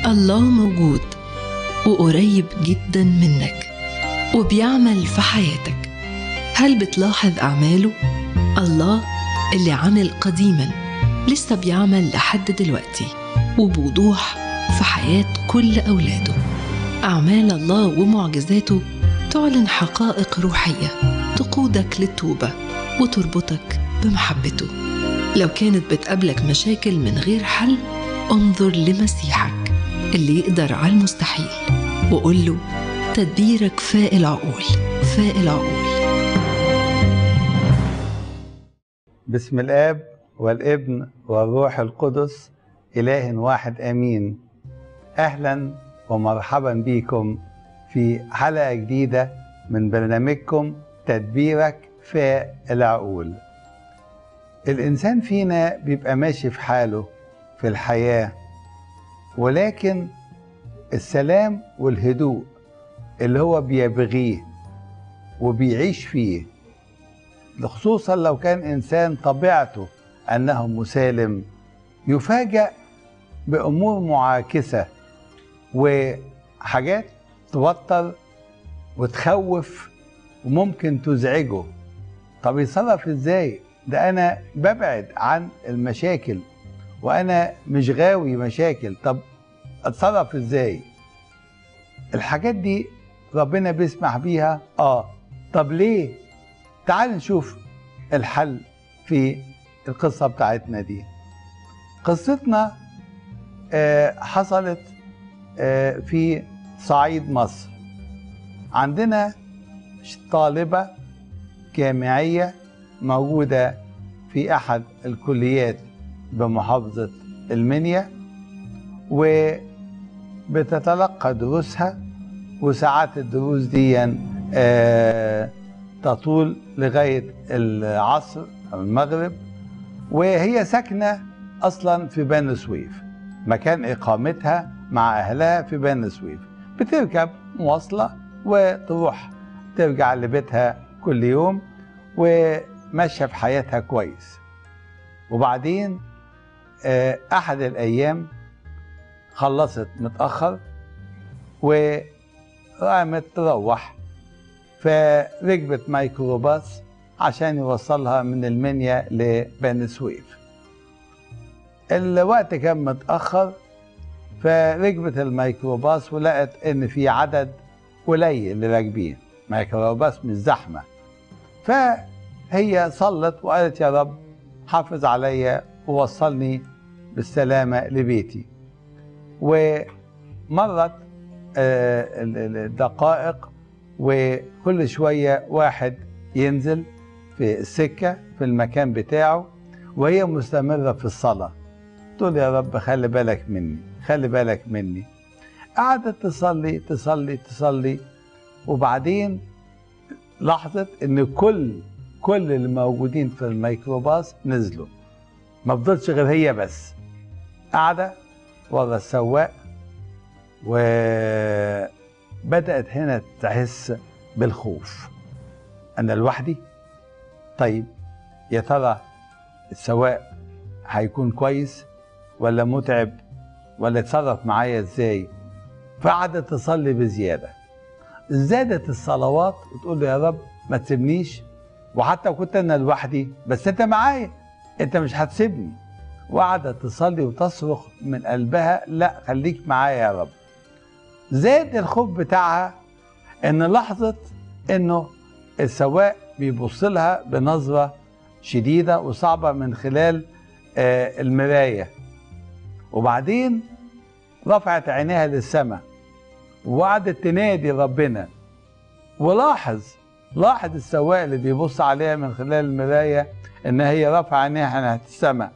الله موجود وقريب جدا منك وبيعمل في حياتك هل بتلاحظ أعماله؟ الله اللي عمل قديما لسه بيعمل لحد دلوقتي وبوضوح في حياة كل أولاده أعمال الله ومعجزاته تعلن حقائق روحية تقودك للتوبة وتربطك بمحبته لو كانت بتقابلك مشاكل من غير حل انظر لمسيحك اللي يقدر على المستحيل وقول له تدبيرك فاء العقول فاء العقول بسم الاب والابن والروح القدس اله واحد امين اهلا ومرحبا بكم في حلقه جديده من برنامجكم تدبيرك فاء العقول الانسان فينا بيبقى ماشي في حاله في الحياه ولكن السلام والهدوء اللي هو بيبغيه وبيعيش فيه خصوصا لو كان انسان طبيعته انه مسالم يفاجأ بامور معاكسه وحاجات توتر وتخوف وممكن تزعجه طب يتصرف ازاي ده انا ببعد عن المشاكل وانا مش غاوي مشاكل طب اتصرف ازاي الحاجات دي ربنا بيسمح بيها اه طب ليه تعال نشوف الحل في القصة بتاعتنا دي قصتنا آه حصلت آه في صعيد مصر عندنا طالبة جامعية موجودة في أحد الكليات بمحافظة المنيا وبتتلقى دروسها وساعات الدروس دي آه تطول لغاية العصر أو المغرب وهي ساكنة أصلا في بني سويف مكان إقامتها مع أهلها في بني سويف بتركب مواصلة وتروح ترجع لبيتها كل يوم وماشية في حياتها كويس وبعدين أحد الأيام خلصت متأخر وقامت تروح فركبت ميكروباص عشان يوصلها من المنيا لبني سويف الوقت كان متأخر فركبت الميكروباص ولقت ان في عدد قليل اللي راكبين ميكروباص مش زحمة فهي صلت وقالت يا رب حافظ عليا ووصلني بالسلامة لبيتي ومرت الدقائق وكل شوية واحد ينزل في السكة في المكان بتاعه وهي مستمرة في الصلاة تقول يا رب خلي بالك مني خلي بالك مني قعدت تصلي تصلي تصلي وبعدين لاحظت ان كل كل اللي موجودين في الميكروباص نزلوا ما فضلش غير هي بس قاعدة ورا السواق وبدأت هنا تحس بالخوف أنا لوحدي طيب يا ترى السواق هيكون كويس ولا متعب ولا يتصرف معايا ازاي فقعدت تصلي بزيادة زادت الصلوات وتقول له يا رب ما تسيبنيش وحتى كنت انا لوحدي بس انت معايا انت مش هتسيبني وقعدت تصلي وتصرخ من قلبها لا خليك معايا يا رب زاد الخوف بتاعها ان لحظة انه السواق بيبص لها بنظرة شديدة وصعبة من خلال آه المراية وبعدين رفعت عينيها للسماء وقعدت تنادي ربنا ولاحظ لاحظ السواق اللي بيبص عليها من خلال المراية ان هي رافعة عينيها ناحية السماء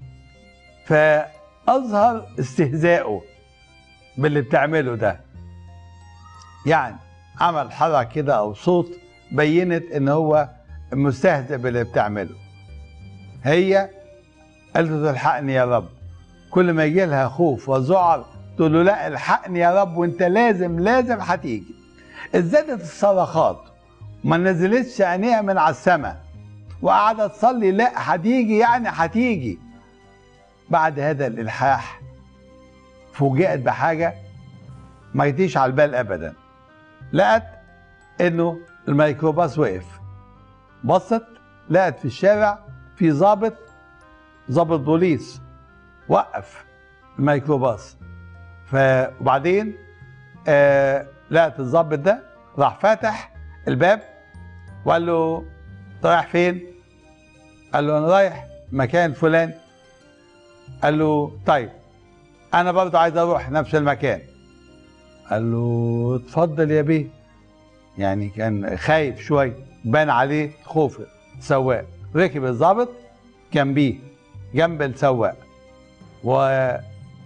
فأظهر استهزائه باللي بتعمله ده يعني عمل حركة كده أو صوت بينت ان هو مستهزئ باللي بتعمله هي قالت له الحقني يا رب كل ما يجي لها خوف وذعر تقول له لا الحقني يا رب وانت لازم لازم هتيجي ازدادت الصرخات ما نزلتش عينيها من على السماء وقعدت تصلي لا هتيجي يعني هتيجي بعد هذا الالحاح فوجئت بحاجه ما يجيش على البال ابدا لقت انه الميكروباص وقف بصت لقت في الشارع في ضابط ضابط بوليس وقف الميكروباص ف وبعدين آه لقت الضابط ده راح فاتح الباب وقال له "أنت رايح فين؟ قال له انا رايح مكان فلان قال له طيب انا برضه عايز اروح نفس المكان قال له اتفضل يا بيه يعني كان خايف شويه بان عليه خوف سواق ركب الضابط جنبيه جنب السواق وساق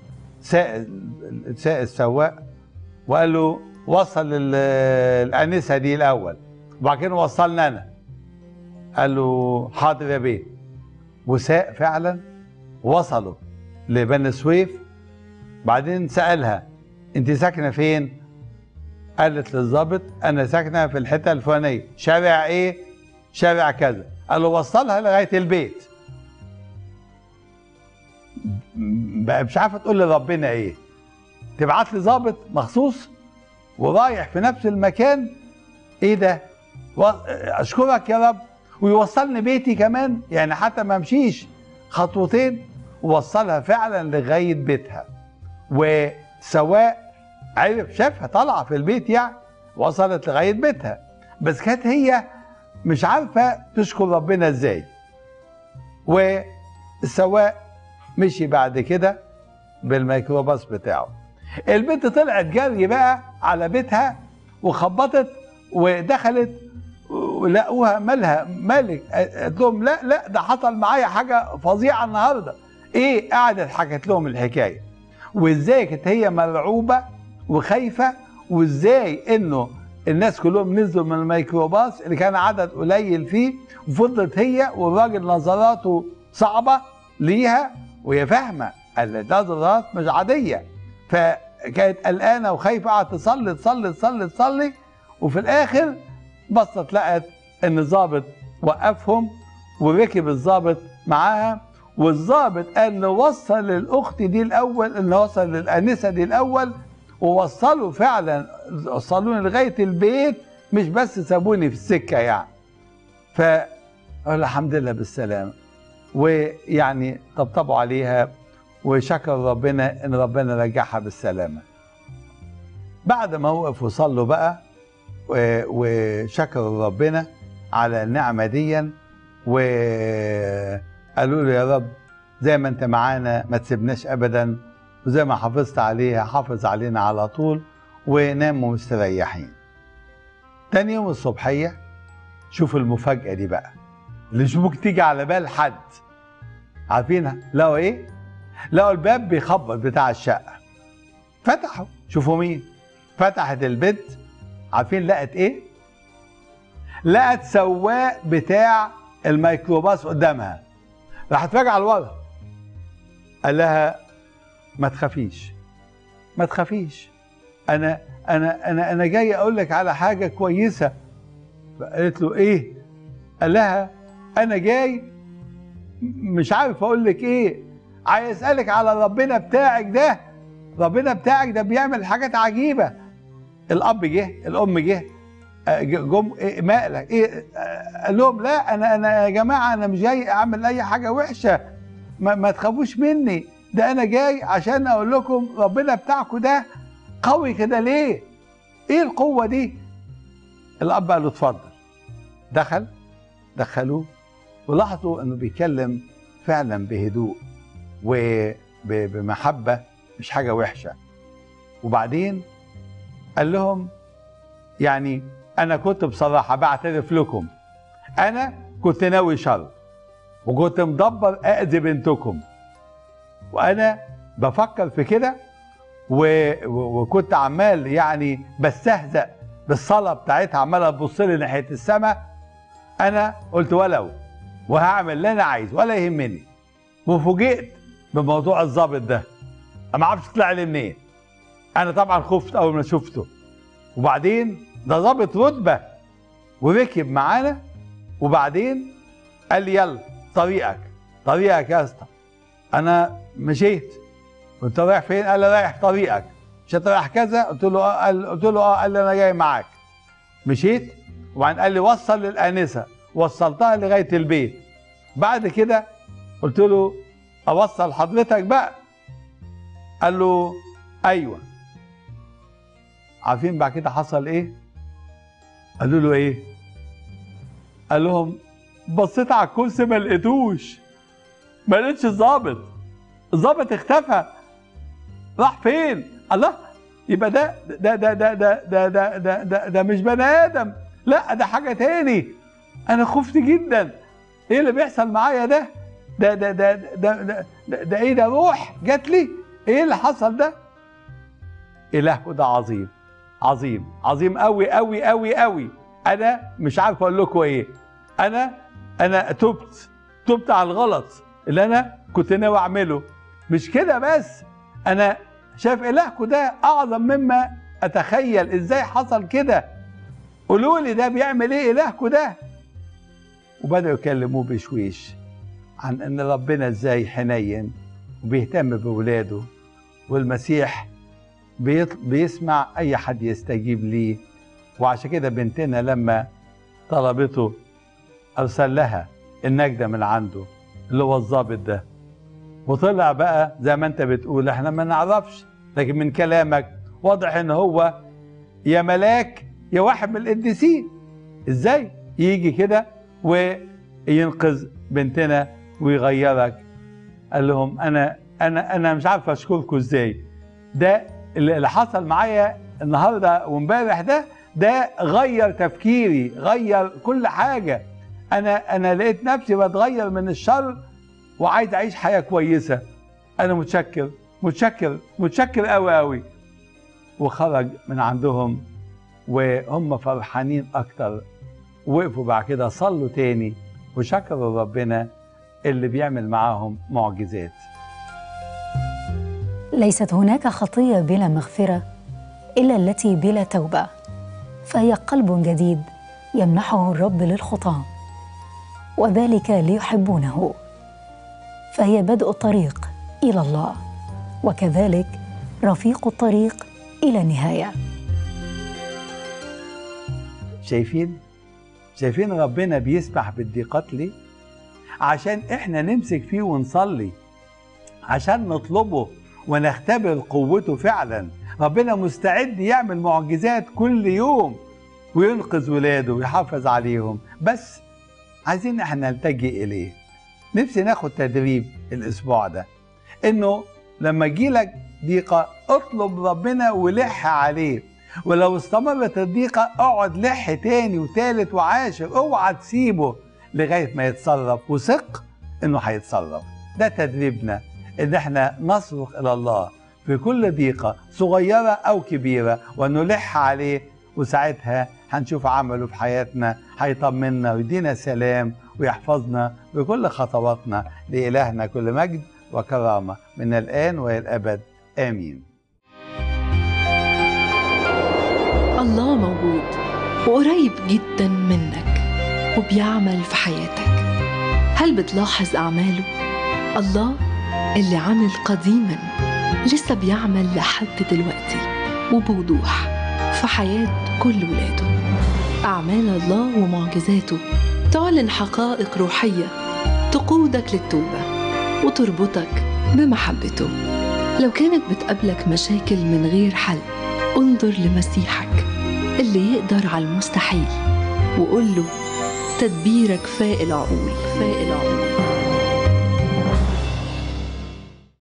ساق السواق وقال له وصل ال- الانسه دي الاول وبعد كده وصلنا انا قال له حاضر يا بيه وساق فعلا وصلوا لبني سويف بعدين سالها انت ساكنه فين قالت للظابط انا ساكنه في الحته الفلانيه شارع ايه شارع كذا قال له وصلها لغايه البيت بقى مش عارفه تقول لربنا ايه تبعت لي ظابط مخصوص ورايح في نفس المكان ايه ده و- اشكرك يا رب ويوصلني بيتي كمان يعني حتى ما امشيش خطوتين ووصلها فعلا لغايه بيتها وسواء عرف شافها طالعه في البيت يعني وصلت لغايه بيتها بس كانت هي مش عارفه تشكر ربنا ازاي والسواق مشي بعد كده بالميكروباص بتاعه البنت طلعت جري بقى على بيتها وخبطت ودخلت ولقوها مالها مالك قالت لهم لا لا ده حصل معايا حاجه فظيعه النهارده ايه قعدت حكت لهم الحكايه وازاي كانت هي مرعوبه وخايفه وازاي انه الناس كلهم نزلوا من الميكروباص اللي كان عدد قليل فيه وفضلت هي والراجل نظراته صعبه ليها وهي فاهمه قال ده نظرات مش عاديه فكانت قلقانه وخايفه قعدت تصلي تصلي تصلي تصلي وفي الاخر بصت لقت ان الظابط وقفهم وركب الظابط معاها والظابط قال له وصل الاخت دي الاول انه وصل للانسه دي الاول ووصلوا فعلا وصلوني لغايه البيت مش بس سابوني في السكه يعني ف الحمد لله بالسلامه ويعني طبطبوا عليها وشكر ربنا ان ربنا رجعها بالسلامه بعد ما وقف وصلوا بقى و- وشكروا ربنا على النعمه دي وقالوا له يا رب زي ما انت معانا ما تسيبناش ابدا وزي ما حافظت عليها حافظ علينا على طول وناموا مستريحين تاني يوم الصبحيه شوف المفاجاه دي بقى اللي مش ممكن تيجي على بال حد عارفينها لقوا ايه لقوا الباب بيخبط بتاع الشقه فتحوا شوفوا مين فتحت البيت عارفين لقت ايه لقت سواق بتاع الميكروباص قدامها راحت راجعه لورا قال لها ما تخافيش ما تخافيش انا انا انا انا جاي اقول لك على حاجه كويسه فقالت له ايه قال لها انا جاي مش عارف اقول لك ايه عايز اسالك على ربنا بتاعك ده ربنا بتاعك ده بيعمل حاجات عجيبه الاب جه الام جه آه، جم إيه مالك ايه آه، قال لهم لا انا انا يا جماعه انا مش جاي اعمل اي حاجه وحشه ما, ما تخافوش مني ده انا جاي عشان اقول لكم ربنا بتاعكم ده قوي كده ليه ايه القوه دي الاب قال له اتفضل دخل دخلوه ولاحظوا انه بيتكلم فعلا بهدوء وبمحبه مش حاجه وحشه وبعدين قال لهم يعني انا كنت بصراحه بعترف لكم انا كنت ناوي شر وكنت مدبر اذي بنتكم وانا بفكر في كده و... و... وكنت عمال يعني بستهزأ بالصلاه بتاعتها عماله تبص لي ناحيه السماء انا قلت ولو وهعمل اللي انا عايزه ولا يهمني وفوجئت بموضوع الظابط ده انا ما اعرفش طلع لي منين انا طبعا خفت اول ما شفته وبعدين ده ظابط رتبه وركب معانا وبعدين قال لي يلا طريقك طريقك يا اسطى انا مشيت قلت له رايح فين قال لي رايح طريقك مش انت رايح كذا قلت له اه قال قلت له اه قال لي انا جاي معاك مشيت وبعدين قال لي وصل للانسه وصلتها لغايه البيت بعد كده قلت له اوصل حضرتك بقى قال له ايوه عارفين بعد كده حصل ايه قالوا له ايه قال لهم بصيت على الكرسي ما لقيتوش ما لقيتش الظابط الظابط اختفى راح فين الله يبقى ده ده ده ده ده ده ده ده, ده, ده مش بني ادم لا ده حاجه تاني انا خفت جدا ايه اللي بيحصل معايا ده ده ده ده ده, ده, ده, ده ايه ده روح جات لي ايه اللي حصل ده الهكم ده عظيم عظيم عظيم قوي قوي قوي قوي انا مش عارف اقول لكم ايه انا انا تبت تبت على الغلط اللي انا كنت ناوي اعمله مش كده بس انا شايف الهكم ده اعظم مما اتخيل ازاي حصل كده قولوا لي ده بيعمل ايه الهكم ده وبداوا يكلموه بشويش عن ان ربنا ازاي حنين وبيهتم بولاده والمسيح بيط- بيسمع اي حد يستجيب ليه وعشان كده بنتنا لما طلبته ارسل لها النجده من عنده اللي هو الظابط ده وطلع بقى زي ما انت بتقول احنا ما نعرفش لكن من كلامك واضح ان هو يا ملاك يا واحد من القديسين ازاي يجي كده وينقذ بنتنا ويغيرك قال لهم انا انا انا مش عارف اشكركم ازاي ده اللي اللي حصل معايا النهارده وامبارح ده ده غير تفكيري غير كل حاجه انا انا لقيت نفسي بتغير من الشر وعايز اعيش حياه كويسه انا متشكر متشكر متشكر قوي قوي وخرج من عندهم وهم فرحانين اكتر وقفوا بعد كده صلوا تاني وشكروا ربنا اللي بيعمل معاهم معجزات ليست هناك خطيه بلا مغفره الا التي بلا توبه فهي قلب جديد يمنحه الرب للخطاه وذلك ليحبونه فهي بدء الطريق الى الله وكذلك رفيق الطريق الى النهايه شايفين شايفين ربنا بيسمح بالضيقات ليه عشان احنا نمسك فيه ونصلي عشان نطلبه ونختبر قوته فعلا ربنا مستعد يعمل معجزات كل يوم وينقذ ولاده ويحافظ عليهم بس عايزين احنا نلتجئ اليه نفسي ناخد تدريب الاسبوع ده انه لما يجيلك ضيقه اطلب ربنا ولح عليه ولو استمرت الضيقه اقعد لح تاني وتالت وعاشر اوعى تسيبه لغايه ما يتصرف وثق انه هيتصرف ده تدريبنا ان احنا نصرخ الى الله في كل ضيقه صغيره او كبيره ونلح عليه وساعتها هنشوف عمله في حياتنا هيطمنا ويدينا سلام ويحفظنا بكل خطواتنا لإلهنا كل مجد وكرامة من الآن وإلى الأبد آمين الله موجود وقريب جدا منك وبيعمل في حياتك هل بتلاحظ أعماله؟ الله اللي عمل قديما لسه بيعمل لحد دلوقتي وبوضوح في حياة كل ولاده أعمال الله ومعجزاته تعلن حقائق روحية تقودك للتوبة وتربطك بمحبته لو كانت بتقابلك مشاكل من غير حل انظر لمسيحك اللي يقدر على المستحيل وقول له تدبيرك فاق العقول فاق العقول